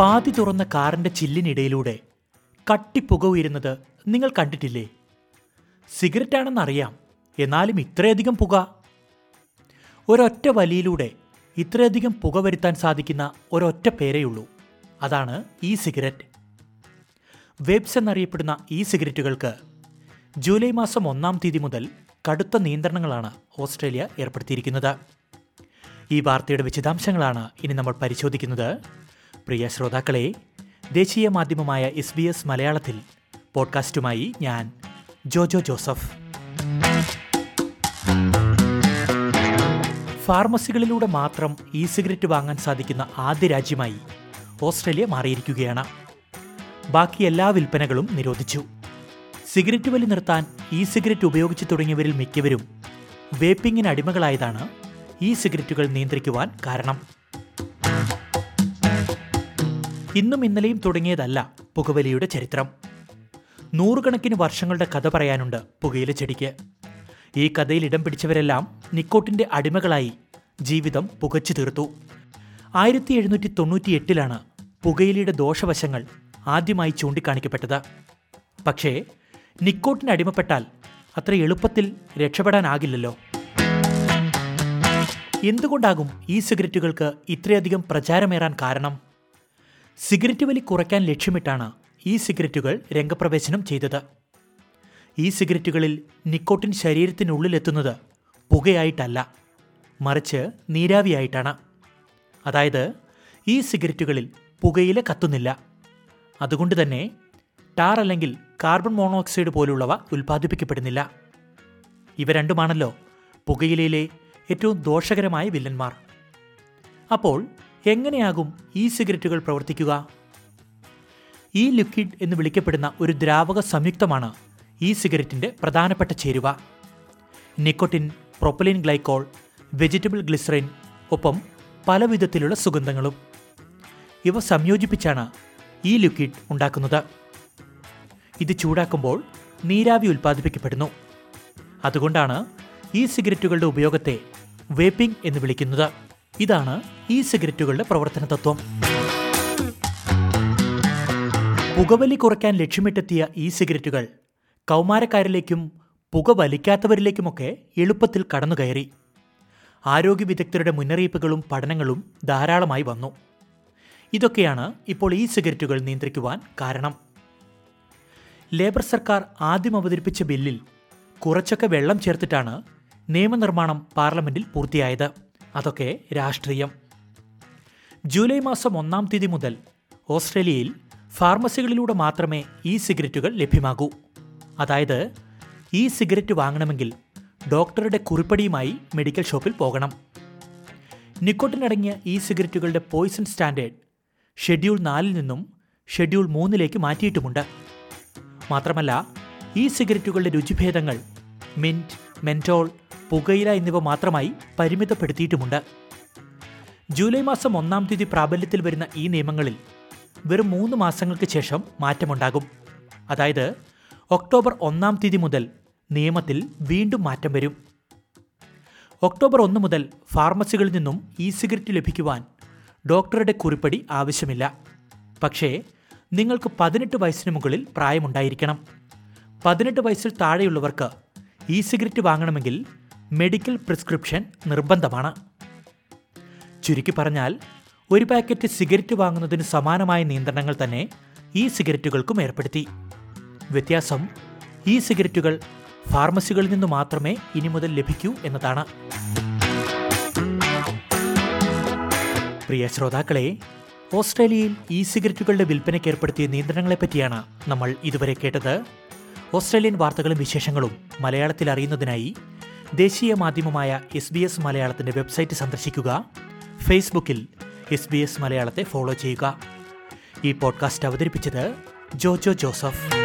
പാതി തുറന്ന കാറിന്റെ ചില്ലിനിടയിലൂടെ കട്ടിപ്പുക ഉയരുന്നത് നിങ്ങൾ കണ്ടിട്ടില്ലേ സിഗരറ്റാണെന്നറിയാം എന്നാലും ഇത്രയധികം പുക ഒരൊറ്റ വലിയിലൂടെ ഇത്രയധികം പുക വരുത്താൻ സാധിക്കുന്ന ഒരൊറ്റ പേരേയുള്ളൂ അതാണ് ഈ സിഗരറ്റ് വെബ്സ് എന്നറിയപ്പെടുന്ന ഈ സിഗരറ്റുകൾക്ക് ജൂലൈ മാസം ഒന്നാം തീയതി മുതൽ കടുത്ത നിയന്ത്രണങ്ങളാണ് ഓസ്ട്രേലിയ ഏർപ്പെടുത്തിയിരിക്കുന്നത് ഈ വാർത്തയുടെ വിശദാംശങ്ങളാണ് ഇനി നമ്മൾ പരിശോധിക്കുന്നത് പ്രിയ ശ്രോതാക്കളെ ദേശീയ മാധ്യമമായ എസ് ബി എസ് മലയാളത്തിൽ പോഡ്കാസ്റ്റുമായി ഞാൻ ജോജോ ജോസഫ് ഫാർമസികളിലൂടെ മാത്രം ഇ സിഗരറ്റ് വാങ്ങാൻ സാധിക്കുന്ന ആദ്യ രാജ്യമായി ഓസ്ട്രേലിയ മാറിയിരിക്കുകയാണ് ബാക്കി എല്ലാ വിൽപ്പനകളും നിരോധിച്ചു സിഗരറ്റ് വലി നിർത്താൻ ഇ സിഗരറ്റ് ഉപയോഗിച്ചു തുടങ്ങിയവരിൽ മിക്കവരും വേപ്പിങ്ങിന് അടിമകളായതാണ് ഈ സിഗരറ്റുകൾ നിയന്ത്രിക്കുവാൻ കാരണം ഇന്നും ഇന്നലെയും തുടങ്ങിയതല്ല പുകവലിയുടെ ചരിത്രം നൂറുകണക്കിന് വർഷങ്ങളുടെ കഥ പറയാനുണ്ട് പുകയില ചെടിക്ക് ഈ കഥയിൽ ഇടം പിടിച്ചവരെല്ലാം നിക്കോട്ടിന്റെ അടിമകളായി ജീവിതം പുകച്ചു തീർത്തു ആയിരത്തി എഴുന്നൂറ്റി തൊണ്ണൂറ്റി എട്ടിലാണ് പുകയിലയുടെ ദോഷവശങ്ങൾ ആദ്യമായി ചൂണ്ടിക്കാണിക്കപ്പെട്ടത് പക്ഷേ നിക്കോട്ടിന് അടിമപ്പെട്ടാൽ അത്ര എളുപ്പത്തിൽ രക്ഷപ്പെടാനാകില്ലല്ലോ എന്തുകൊണ്ടാകും ഈ സിഗരറ്റുകൾക്ക് ഇത്രയധികം പ്രചാരമേറാൻ കാരണം സിഗരറ്റ് വലി കുറയ്ക്കാൻ ലക്ഷ്യമിട്ടാണ് ഈ സിഗരറ്റുകൾ രംഗപ്രവേശനം ചെയ്തത് ഈ സിഗരറ്റുകളിൽ നിക്കോട്ടിൻ ശരീരത്തിനുള്ളിലെത്തുന്നത് പുകയായിട്ടല്ല മറിച്ച് നീരാവിയായിട്ടാണ് അതായത് ഈ സിഗരറ്റുകളിൽ പുകയില കത്തുന്നില്ല അതുകൊണ്ട് തന്നെ ടാർ അല്ലെങ്കിൽ കാർബൺ മോണോക്സൈഡ് പോലുള്ളവ ഉൽപ്പാദിപ്പിക്കപ്പെടുന്നില്ല ഇവ രണ്ടുമാണല്ലോ പുകയിലയിലെ ഏറ്റവും ദോഷകരമായ വില്ലന്മാർ അപ്പോൾ എങ്ങനെയാകും ഈ സിഗരറ്റുകൾ പ്രവർത്തിക്കുക ഈ ലിക്വിഡ് എന്ന് വിളിക്കപ്പെടുന്ന ഒരു ദ്രാവക സംയുക്തമാണ് ഈ സിഗരറ്റിന്റെ പ്രധാനപ്പെട്ട ചേരുവ nicotine propylene glycol vegetable glycerin ഒപ്പം പല വിധത്തിലുള്ള സുഗന്ധങ്ങളും ഇവ സംയോജിപ്പിച്ചാണ് ഈ ലിക്വിഡ് ഉണ്ടാക്കുന്നത് ഇത് ചൂടാക്കുമ്പോൾ നീരാവി ഉൽപ്പാദിപ്പിക്കപ്പെടുന്നു അതുകൊണ്ടാണ് ഈ സിഗരറ്റുകളുടെ ഉപയോഗത്തെ വേപ്പിംഗ് എന്ന് വിളിക്കുന്നത് ഇതാണ് ഈ സിഗരറ്റുകളുടെ പ്രവർത്തന തത്വം പുകവലി കുറയ്ക്കാൻ ലക്ഷ്യമിട്ടെത്തിയ ഈ സിഗരറ്റുകൾ കൗമാരക്കാരിലേക്കും പുക വലിക്കാത്തവരിലേക്കുമൊക്കെ എളുപ്പത്തിൽ കടന്നുകയറി ആരോഗ്യ വിദഗ്ധരുടെ മുന്നറിയിപ്പുകളും പഠനങ്ങളും ധാരാളമായി വന്നു ഇതൊക്കെയാണ് ഇപ്പോൾ ഈ സിഗരറ്റുകൾ നിയന്ത്രിക്കുവാൻ കാരണം ലേബർ സർക്കാർ ആദ്യം അവതരിപ്പിച്ച ബില്ലിൽ കുറച്ചൊക്കെ വെള്ളം ചേർത്തിട്ടാണ് നിയമനിർമ്മാണം പാർലമെന്റിൽ പൂർത്തിയായത് അതൊക്കെ രാഷ്ട്രീയം ജൂലൈ മാസം ഒന്നാം തീയതി മുതൽ ഓസ്ട്രേലിയയിൽ ഫാർമസികളിലൂടെ മാത്രമേ ഈ സിഗരറ്റുകൾ ലഭ്യമാകൂ അതായത് ഈ സിഗരറ്റ് വാങ്ങണമെങ്കിൽ ഡോക്ടറുടെ കുറിപ്പടിയുമായി മെഡിക്കൽ ഷോപ്പിൽ പോകണം നിക്കോട്ടിനടങ്ങിയ ഈ സിഗരറ്റുകളുടെ പോയിസൺ സ്റ്റാൻഡേർഡ് ഷെഡ്യൂൾ നാലിൽ നിന്നും ഷെഡ്യൂൾ മൂന്നിലേക്ക് മാറ്റിയിട്ടുമുണ്ട് മാത്രമല്ല ഈ സിഗരറ്റുകളുടെ രുചിഭേദങ്ങൾ മിൻറ്റ് മെൻറ്റോൾ പുകയില എന്നിവ മാത്രമായി പരിമിതപ്പെടുത്തിയിട്ടുമുണ്ട് ജൂലൈ മാസം ഒന്നാം തീയതി പ്രാബല്യത്തിൽ വരുന്ന ഈ നിയമങ്ങളിൽ വെറും മൂന്ന് മാസങ്ങൾക്ക് ശേഷം മാറ്റമുണ്ടാകും അതായത് ഒക്ടോബർ ഒന്നാം തീയതി മുതൽ നിയമത്തിൽ വീണ്ടും മാറ്റം വരും ഒക്ടോബർ ഒന്ന് മുതൽ ഫാർമസികളിൽ നിന്നും ഇ സിഗരറ്റ് ലഭിക്കുവാൻ ഡോക്ടറുടെ കുറിപ്പടി ആവശ്യമില്ല പക്ഷേ നിങ്ങൾക്ക് പതിനെട്ട് വയസ്സിന് മുകളിൽ പ്രായമുണ്ടായിരിക്കണം പതിനെട്ട് വയസ്സിൽ താഴെയുള്ളവർക്ക് ഇ സിഗരറ്റ് വാങ്ങണമെങ്കിൽ മെഡിക്കൽ പ്രിസ്ക്രിപ്ഷൻ നിർബന്ധമാണ് ചുരുക്കി പറഞ്ഞാൽ ഒരു പാക്കറ്റ് സിഗരറ്റ് വാങ്ങുന്നതിന് സമാനമായ നിയന്ത്രണങ്ങൾ തന്നെ ഈ സിഗരറ്റുകൾക്കും ഏർപ്പെടുത്തി വ്യത്യാസം ഈ സിഗരറ്റുകൾ ഫാർമസികളിൽ നിന്ന് മാത്രമേ ഇനി മുതൽ ലഭിക്കൂ എന്നതാണ് പ്രിയ ശ്രോതാക്കളെ ഓസ്ട്രേലിയയിൽ ഇ സിഗരറ്റുകളുടെ വിൽപ്പനയ്ക്ക് ഏർപ്പെടുത്തിയ നിയന്ത്രണങ്ങളെപ്പറ്റിയാണ് നമ്മൾ ഇതുവരെ കേട്ടത് ഓസ്ട്രേലിയൻ വാർത്തകളും വിശേഷങ്ങളും മലയാളത്തിൽ അറിയുന്നതിനായി ദേശീയ മാധ്യമമായ എസ് ബി എസ് മലയാളത്തിന്റെ വെബ്സൈറ്റ് സന്ദർശിക്കുക ഫേസ്ബുക്കിൽ എസ് ബി എസ് മലയാളത്തെ ഫോളോ ചെയ്യുക ഈ പോഡ്കാസ്റ്റ് അവതരിപ്പിച്ചത് ജോജോ ജോസഫ്